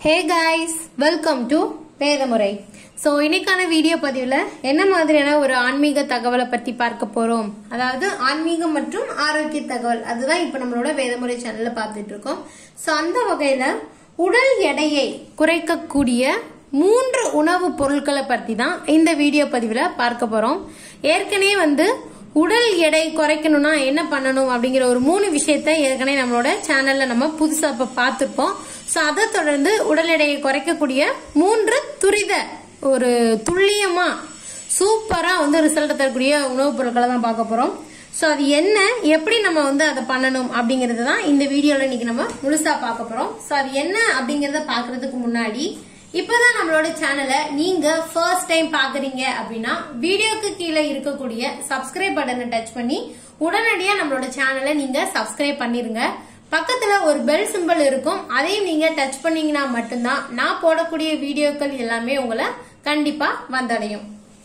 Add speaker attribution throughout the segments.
Speaker 1: hey guys welcome to வேதமுறை so இன்னைக்கான video பதிவில் என்ன மாதிரியான ஒரு ஆன்மீக தகவலை பற்றி பார்க்க போகிறோம் அதாவது ஆன்மீகம் மற்றும் ஆரோக்கிய தகவல் அதுதான் இப்போ நம்மளோட வேதமுறை சேனலில் பார்த்துட்டு இருக்கோம் ஸோ அந்த வகையில் உடல் எடையை குறைக்கக்கூடிய மூன்று உணவுப் பொருட்களை பற்றி தான் இந்த வீடியோ பதிவில் பார்க்க போகிறோம் ஏற்கனவே வந்து உடல் எடை குறைக்கணும்னா என்ன பண்ணணும் அப்படிங்கிற ஒரு மூணு விஷயத்த ஏற்கனவே நம்மளோட சேனல்ல நம்ம புதுசா இப்ப பார்த்திருப்போம் ஸோ அதை தொடர்ந்து உடல் எடையை குறைக்கக்கூடிய மூன்று துரித ஒரு துல்லியமா சூப்பரா வந்து ரிசல்ட் தரக்கூடிய உணவுப் பொருட்களை தான் பார்க்க போறோம் ஸோ அது என்ன எப்படி நம்ம வந்து அதை பண்ணணும் அப்படிங்கறது தான் இந்த வீடியோல இன்னைக்கு நம்ம முழுசா பார்க்க போறோம் ஸோ அது என்ன அப்படிங்கறத பாக்குறதுக்கு முன்னாடி இப்பதான் நம்மளோட சேனலை நீங்க ஃபர்ஸ்ட் டைம் பாக்குறீங்க அப்படின்னா வீடியோக்கு கீழே இருக்கக்கூடிய சப்ஸ்கிரைப் பட்டனை டச் பண்ணி உடனடியா நம்மளோட சேனலை நீங்க சப்ஸ்கிரைப் பண்ணிருங்க பக்கத்துல ஒரு பெல் சிம்பிள் இருக்கும் அதையும் நீங்க டச் பண்ணீங்கன்னா மட்டும்தான் நான் போடக்கூடிய வீடியோக்கள் எல்லாமே உங்களை கண்டிப்பா வந்தடையும்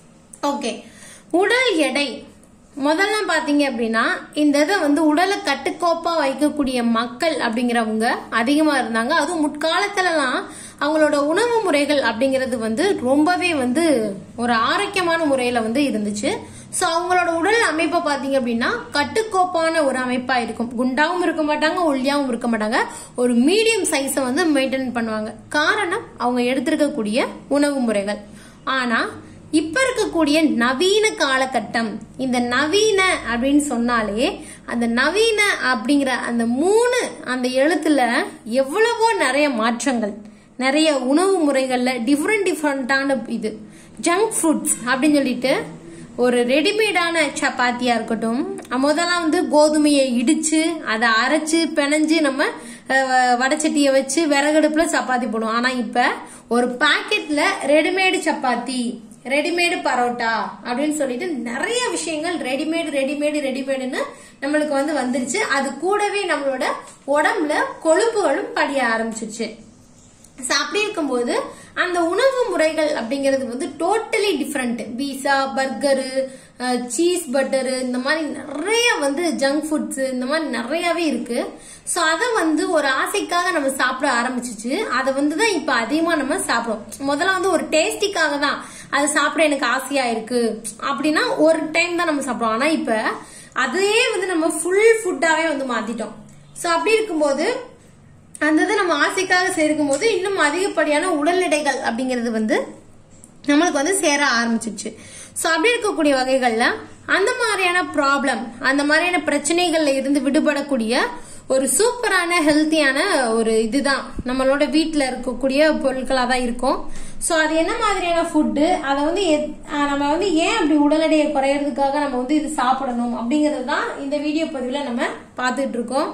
Speaker 1: ஓகே உடல் எடை முதல்ல பாத்தீங்க அப்படின்னா இந்த இதை வந்து உடலை கட்டுக்கோப்பா வைக்கக்கூடிய மக்கள் அப்படிங்கிறவங்க அதிகமா இருந்தாங்க அதுவும் முற்காலத்துலலாம் அவங்களோட உணவு முறைகள் அப்படிங்கிறது வந்து ரொம்பவே வந்து ஒரு ஆரோக்கியமான முறையில வந்து இருந்துச்சு ஸோ அவங்களோட உடல் அமைப்பை பார்த்தீங்க அப்படின்னா கட்டுக்கோப்பான ஒரு அமைப்பா இருக்கும் குண்டாவும் இருக்க மாட்டாங்க ஒல்லியாவும் இருக்க மாட்டாங்க ஒரு மீடியம் சைஸை வந்து மெயின்டைன் பண்ணுவாங்க காரணம் அவங்க எடுத்திருக்கக்கூடிய உணவு முறைகள் ஆனா இப்ப இருக்கக்கூடிய நவீன காலகட்டம் இந்த நவீன அப்படின்னு சொன்னாலே அந்த நவீன அப்படிங்கிற அந்த மூணு அந்த எழுத்துல எவ்வளவோ நிறைய மாற்றங்கள் நிறைய உணவு முறைகள்ல டிஃப்ரெண்ட் டிஃப்ரெண்டான இது ஜங்க் ஃபுட்ஸ் அப்படின்னு சொல்லிட்டு ஒரு ரெடிமேடான சப்பாத்தியா இருக்கட்டும் முதல்ல வந்து கோதுமையை இடிச்சு அதை அரைச்சு பிணைஞ்சு நம்ம அஹ், வடைச்சட்டியை வச்சு விறகடுப்புல சப்பாத்தி போடுவோம் ஆனா இப்ப ஒரு பாக்கெட்ல ரெடிமேடு சப்பாத்தி ரெடிமேடு பரோட்டா அப்படின்னு சொல்லிட்டு நிறைய விஷயங்கள் ரெடிமேடு ரெடிமேடு ரெடிமேடுன்னு நம்மளுக்கு வந்து வந்துருச்சு அது கூடவே நம்மளோட உடம்புல கொழுப்புகளும் படிய ஆரம்பிச்சிருச்சு So, அப்படி இருக்கும்போது அந்த உணவு முறைகள் அப்படிங்கிறது வந்து totally different pizza burger cheese butter இந்த மாதிரி நிறைய வந்து ஜங்க் ஃபுட்ஸ் இந்த மாதிரி நிறையவே இருக்கு ஸோ அதை வந்து ஒரு ஆசைக்காக நம்ம சாப்பிட ஆரம்பிச்சிச்சு அதை வந்து தான் இப்போ அதிகமாக நம்ம சாப்பிடுவோம் முதல்ல வந்து ஒரு டேஸ்டிக்காக தான் அது சாப்பிட எனக்கு ஆசையா இருக்கு அப்படின்னா ஒரு டைம் தான் நம்ம சாப்பிடுவோம் ஆனா இப்ப அதையே வந்து நம்ம ஃபுல் ஃபுட்டாவே வந்து மாத்திட்டோம் ஸோ அப்படி இருக்கும்போது அந்த இதை நம்ம ஆசைக்காக சேர்க்கும் போது இன்னும் அதிகப்படியான உடல் எடைகள் அப்படிங்கிறது வந்து நம்மளுக்கு வந்து சேர ஆரம்பிச்சிச்சு ஸோ அப்படி இருக்கக்கூடிய வகைகள்ல அந்த மாதிரியான ப்ராப்ளம் அந்த மாதிரியான பிரச்சனைகள்ல இருந்து விடுபடக்கூடிய ஒரு சூப்பரான ஹெல்த்தியான ஒரு இதுதான் நம்மளோட வீட்டில் இருக்கக்கூடிய பொருட்களாக தான் இருக்கும் ஸோ அது என்ன மாதிரியான ஃபுட்டு அதை வந்து எத்- ஆஹ் நம்ம வந்து ஏன் அப்படி உடல் எடையை குறையறதுக்காக நம்ம வந்து இது சாப்பிடணும் அப்படிங்கிறது தான் இந்த வீடியோ பதிவில் நம்ம பார்த்துட்டு இருக்கோம்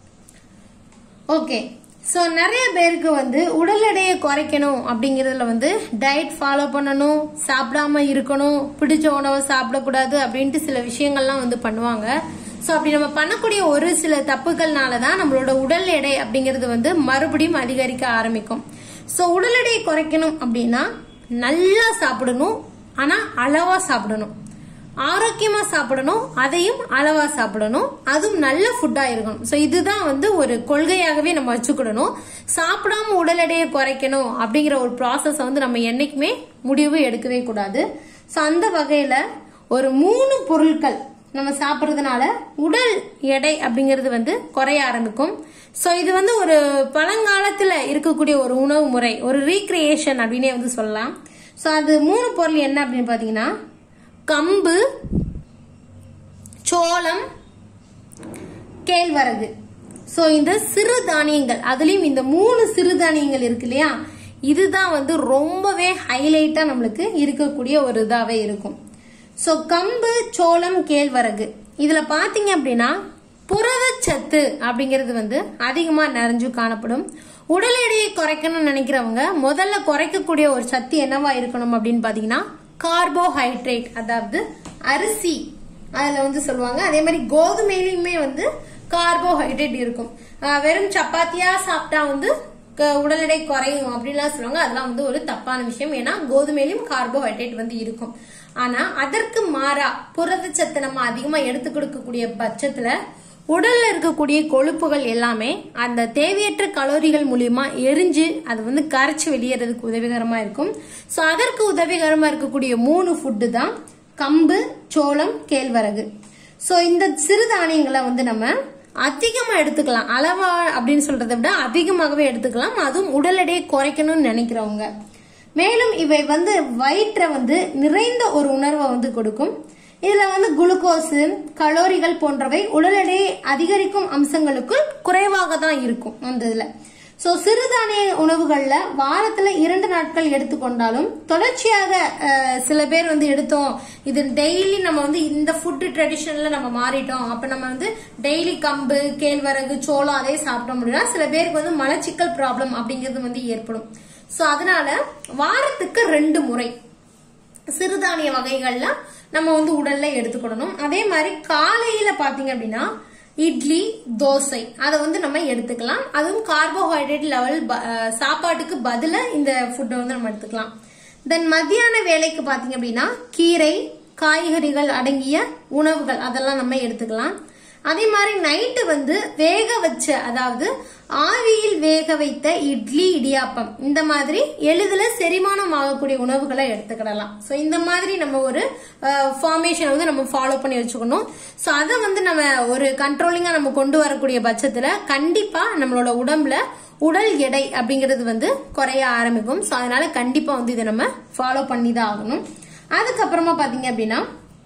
Speaker 1: ஓகே ஸோ நிறைய பேருக்கு வந்து உடல் எடையை குறைக்கணும் அப்படிங்கிறதுல வந்து டயட் ஃபாலோ பண்ணணும் சாப்பிடாம இருக்கணும் பிடிச்ச உணவை சாப்பிடக்கூடாது அப்படின்ட்டு சில விஷயங்கள்லாம் வந்து பண்ணுவாங்க ஸோ அப்படி நம்ம பண்ணக்கூடிய ஒரு சில தப்புகள்னால தான் நம்மளோட உடல் எடை அப்படிங்கிறது வந்து மறுபடியும் அதிகரிக்க ஆரம்பிக்கும் ஸோ உடல் எடையை குறைக்கணும் அப்படின்னா நல்லா சாப்பிடணும் ஆனால் அளவா சாப்பிடணும் ஆரோக்கியமா சாப்பிடணும் அதையும் அளவா சாப்பிடணும் அதுவும் நல்ல ஃபுட்டா இருக்கணும் ஸோ இதுதான் வந்து ஒரு கொள்கையாகவே நம்ம வச்சுக்கிடணும் சாப்பிடாம உடல் எடையை குறைக்கணும் அப்படிங்கிற ஒரு ப்ராசஸை வந்து நம்ம என்னைக்குமே முடிவு எடுக்கவே கூடாது ஸோ அந்த வகையில ஒரு மூணு பொருட்கள் நம்ம சாப்பிட்றதுனால உடல் எடை அப்படிங்கிறது வந்து குறைய ஆரம்பிக்கும் ஸோ இது வந்து ஒரு பழங்காலத்துல இருக்கக்கூடிய ஒரு உணவு முறை ஒரு ரீக்ரியேஷன் அப்படின்னே வந்து சொல்லலாம் ஸோ அது மூணு பொருள் என்ன அப்படின்னு பார்த்தீங்கன்னா கம்பு சோளம் கேழ்வரகு ஸோ இந்த சிறு தானியங்கள் அதுலயும் இந்த மூணு சிறு தானியங்கள் இருக்கு இல்லையா இதுதான் வந்து ரொம்பவே ஹைலைட்டா நம்மளுக்கு இருக்கக்கூடிய ஒரு இதாவே இருக்கும் ஸோ கம்பு சோளம் கேழ்வரகு இதுல பாத்தீங்க அப்படின்னா புரதச்சத்து அப்படிங்கிறது வந்து அதிகமா நிறைஞ்சு காணப்படும் உடல் எடையை குறைக்கணும்னு நினைக்கிறவங்க முதல்ல குறைக்கக்கூடிய ஒரு சத்து என்னவா இருக்கணும் அப்படின்னு பாத்தீங்கன்னா கார்போஹைட்ரேட் அதாவது அரிசி அதுல வந்து சொல்லுவாங்க அதே மாதிரி கோதுமையிலுமே வந்து கார்போஹைட்ரேட் இருக்கும் ஆஹ் வெறும் சப்பாத்தியா சாப்பிட்டா வந்து க- உடல் எடை குறையும் அப்படின்லாம் சொல்லுவாங்க அதெல்லாம் வந்து ஒரு தப்பான விஷயம் ஏன்னா கோதுமையிலும் கார்போஹைட்ரேட் வந்து இருக்கும் ஆனா அதற்கு மாறா புரதச்சத்து நம்ம அதிகமா எடுத்து கொடுக்கக்கூடிய பட்சத்துல உடல்ல இருக்கக்கூடிய கொழுப்புகள் எல்லாமே அந்த தேவையற்ற கலோரிகள் மூலியமா எரிஞ்சு அது வந்து கரைச்சு வெளியேறதுக்கு உதவிகரமா இருக்கும் ஸோ அதற்கு உதவிகரமா இருக்கக்கூடிய மூணு ஃபுட்டு தான் கம்பு சோளம் கேழ்வரகு ஸோ இந்த சிறுதானியங்களை வந்து நம்ம அதிகமா எடுத்துக்கலாம் அளவா அப்படின்னு சொல்றதை விட அதிகமாகவே எடுத்துக்கலாம் அதுவும் உடல் எடையை குறைக்கணும்னு நினைக்கிறவங்க மேலும் இவை வந்து வயிற்றை வந்து நிறைந்த ஒரு உணர்வை வந்து கொடுக்கும் இதுல வந்து குளுக்கோஸ் கலோரிகள் போன்றவை உடல் எடையை அதிகரிக்கும் அம்சங்களுக்குள் குறைவாக தான் இருக்கும் அந்த இதுல சோ சிறுதானிய உணவுகள்ல வாரத்துல இரண்டு நாட்கள் எடுத்துக்கொண்டாலும் தொடர்ச்சியாக அஹ், சில பேர் வந்து எடுத்தோம் இது டெய்லி நம்ம வந்து இந்த ஃபுட் ட்ரெடிஷன்ல நம்ம மாறிட்டோம் அப்ப நம்ம வந்து டெய்லி கம்பு கேழ்வரகு சோளம் அதே சாப்பிட முடியல சில பேருக்கு வந்து மலச்சிக்கல் ப்ராப்ளம் அப்படிங்கிறது வந்து ஏற்படும் சோ அதனால வாரத்துக்கு ரெண்டு முறை சிறுதானிய வகைகள்ல நம்ம வந்து உடல்ல எடுத்துக்கிடணும் அதே மாதிரி காலையில பாத்தீங்க அப்படின்னா இட்லி தோசை அதை வந்து நம்ம எடுத்துக்கலாம் அதுவும் கார்போஹைட்ரேட் லெவல் சாப்பாட்டுக்கு பதிலா இந்த ஃபுட்டை வந்து நம்ம எடுத்துக்கலாம் தென் மத்தியான வேலைக்கு பாத்தீங்க அப்படின்னா கீரை காய்கறிகள் அடங்கிய உணவுகள் அதெல்லாம் நம்ம எடுத்துக்கலாம் அதே மாதிரி நைட்டு வந்து வேக வச்ச அதாவது ஆவியில் வேக வைத்த இட்லி இடியாப்பம் இந்த மாதிரி எளிதில் செரிமானம் ஆகக்கூடிய உணவுகளை எடுத்துக்கிடலாம் ஸோ இந்த மாதிரி நம்ம ஒரு ஃபார்மேஷன் வந்து நம்ம ஃபாலோ பண்ணி வச்சுக்கணும் ஸோ அதை வந்து நம்ம ஒரு கண்ட்ரோலிங்கா நம்ம கொண்டு வரக்கூடிய பட்சத்துல கண்டிப்பா நம்மளோட உடம்புல உடல் எடை அப்படிங்கிறது வந்து குறைய ஆரம்பிக்கும் ஸோ அதனால கண்டிப்பா வந்து இதை நம்ம ஃபாலோ பண்ணி தான் ஆகணும் அதுக்கப்புறமா பாத்தீங்க அப்படின்னா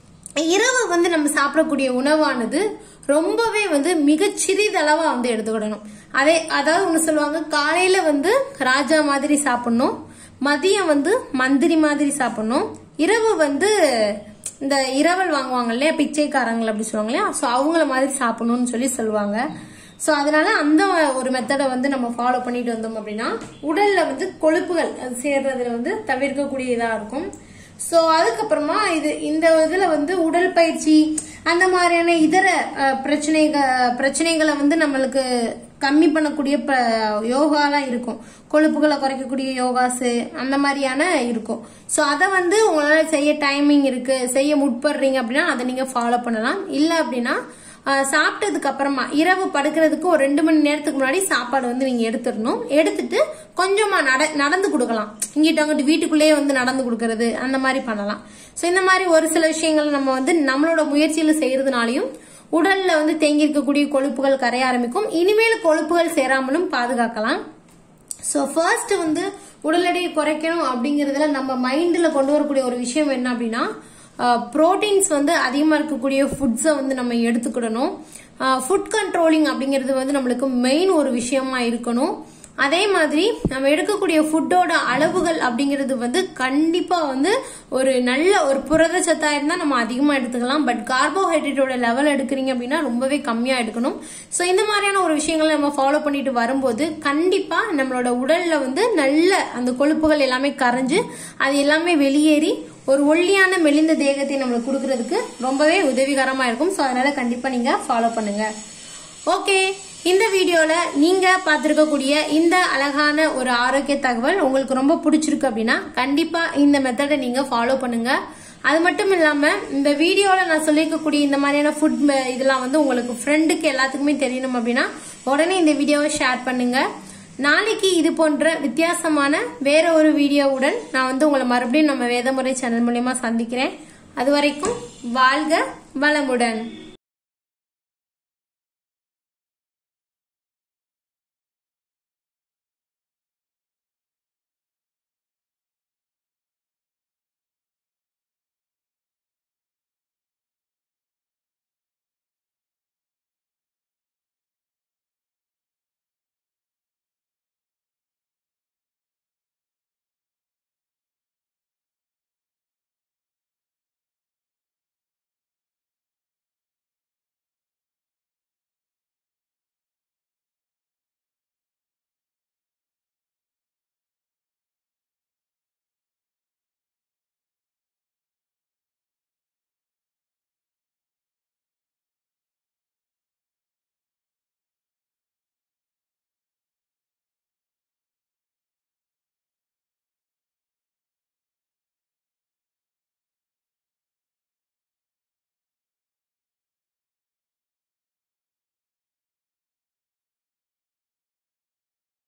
Speaker 1: இரவு வந்து நம்ம சாப்பிடக்கூடிய உணவானது ரொம்பவே வந்து மிகச் சிறிதளவா வந்து எடுத்துக்கிடணும் அதே அதாவது ஒண்ணு சொல்லுவாங்க காலையில வந்து ராஜா மாதிரி சாப்பிடணும் மதியம் வந்து மந்திரி மாதிரி சாப்பிடணும் இரவு வந்து இந்த இரவல் வாங்குவாங்க இல்லையா பிச்சைக்காரங்கள் அப்படி சொல்லுவாங்க இல்லையா ஸோ அவங்கள மாதிரி சாப்பிடணும்னு சொல்லி சொல்லுவாங்க ஸோ அதனால அந்த ஒரு மெத்தடை வந்து நம்ம ஃபாலோ பண்ணிட்டு வந்தோம் அப்படின்னா உடல்ல வந்து கொழுப்புகள் அது சேர்றதுல வந்து தவிர்க்கக்கூடியதா இருக்கும் ஸோ அதுக்கப்புறமா இது இந்த இதுல வந்து உடல் பயிற்சி அந்த மாதிரியான இதர அஹ், பிரச்சனைக பிரச்சனைகளை வந்து நம்மளுக்கு கம்மி பண்ணக்கூடிய ப- யோகாலாம் இருக்கும் கொழுப்புகளை குறைக்கக்கூடிய யோகாஸ் அந்த மாதிரியான இருக்கும் ஸோ அதை வந்து உங்களால செய்ய டைமிங் இருக்கு செய்ய முற்படுறீங்க அப்படின்னா அதை நீங்க ஃபாலோ பண்ணலாம் இல்லை அப்படின்னா ஆஹ் சாப்பிட்டதுக்கு அப்புறமா இரவு படுக்கிறதுக்கு ஒரு ரெண்டு மணி நேரத்துக்கு முன்னாடி சாப்பாடு வந்து நீங்க எடுத்துடணும் எடுத்துட்டு கொஞ்சமா நட நடந்து கொடுக்கலாம் இங்கிட்ட அங்கிட்டு வீட்டுக்குள்ளேயே வந்து நடந்து கொடுக்கறது அந்த மாதிரி பண்ணலாம் ஸோ இந்த மாதிரி ஒரு சில விஷயங்கள் நம்ம வந்து நம்மளோட முயற்சியில செய்யறதுனாலையும் உடல்ல வந்து தேங்கி இருக்கக்கூடிய கொழுப்புகள் கரைய ஆரம்பிக்கும் இனிமேல் கொழுப்புகள் சேராமலும் பாதுகாக்கலாம் ஸோ ஃபர்ஸ்ட் வந்து உடல் எடையை குறைக்கணும் அப்படிங்கறதுல நம்ம மைண்ட்ல கொண்டு வரக்கூடிய ஒரு விஷயம் என்ன அப்படின்னா ப்ரோட்டீன்ஸ் வந்து அதிகமாக இருக்கக்கூடிய ஃபுட்ஸை வந்து நம்ம எடுத்துக்கிடணும் ஃபுட் கண்ட்ரோலிங் அப்படிங்கிறது வந்து நம்மளுக்கு மெயின் ஒரு விஷயமா இருக்கணும் அதே மாதிரி நம்ம எடுக்கக்கூடிய ஃபுட்டோட அளவுகள் அப்படிங்கிறது வந்து கண்டிப்பா வந்து ஒரு நல்ல ஒரு புரத சத்தா இருந்தா நம்ம அதிகமா எடுத்துக்கலாம் பட் கார்போஹைட்ரேட்டோட லெவல் எடுக்கிறீங்க அப்படின்னா ரொம்பவே கம்மியா எடுக்கணும் ஸோ இந்த மாதிரியான ஒரு விஷயங்களை நம்ம ஃபாலோ பண்ணிட்டு வரும்போது கண்டிப்பா நம்மளோட உடல்ல வந்து நல்ல அந்த கொழுப்புகள் எல்லாமே கரைஞ்சு அது எல்லாமே வெளியேறி ஒரு ஒல்லியான மெலிந்த தேகத்தை நம்மளுக்கு கொடுக்கறதுக்கு ரொம்பவே உதவிகரமா இருக்கும் ஸோ அதனால கண்டிப்பா நீங்க ஃபாலோ பண்ணுங்க ஓகே இந்த வீடியோல நீங்க பார்த்திருக்கக்கூடிய இந்த அழகான ஒரு ஆரோக்கிய தகவல் உங்களுக்கு ரொம்ப பிடிச்சிருக்கு அப்படின்னா கண்டிப்பா இந்த மெத்தடை நீங்க ஃபாலோ பண்ணுங்க அது மட்டும் இல்லாம இந்த வீடியோல நான் சொல்லியிருக்கக்கூடிய இந்த மாதிரியான ஃபுட் இதெல்லாம் வந்து உங்களுக்கு ஃப்ரெண்டுக்கு எல்லாத்துக்குமே தெரியணும் அப்படின்னா உடனே இந்த வீடியோவை ஷேர் பண்ணுங்க நாளைக்கு இது போன்ற வித்தியாசமான வேற ஒரு வீடியோவுடன் நான் வந்து உங்களை மறுபடியும் நம்ம வேதமுறை சேனல் மூலியமா சந்திக்கிறேன் அது வரைக்கும் வாழ்க வளமுடன்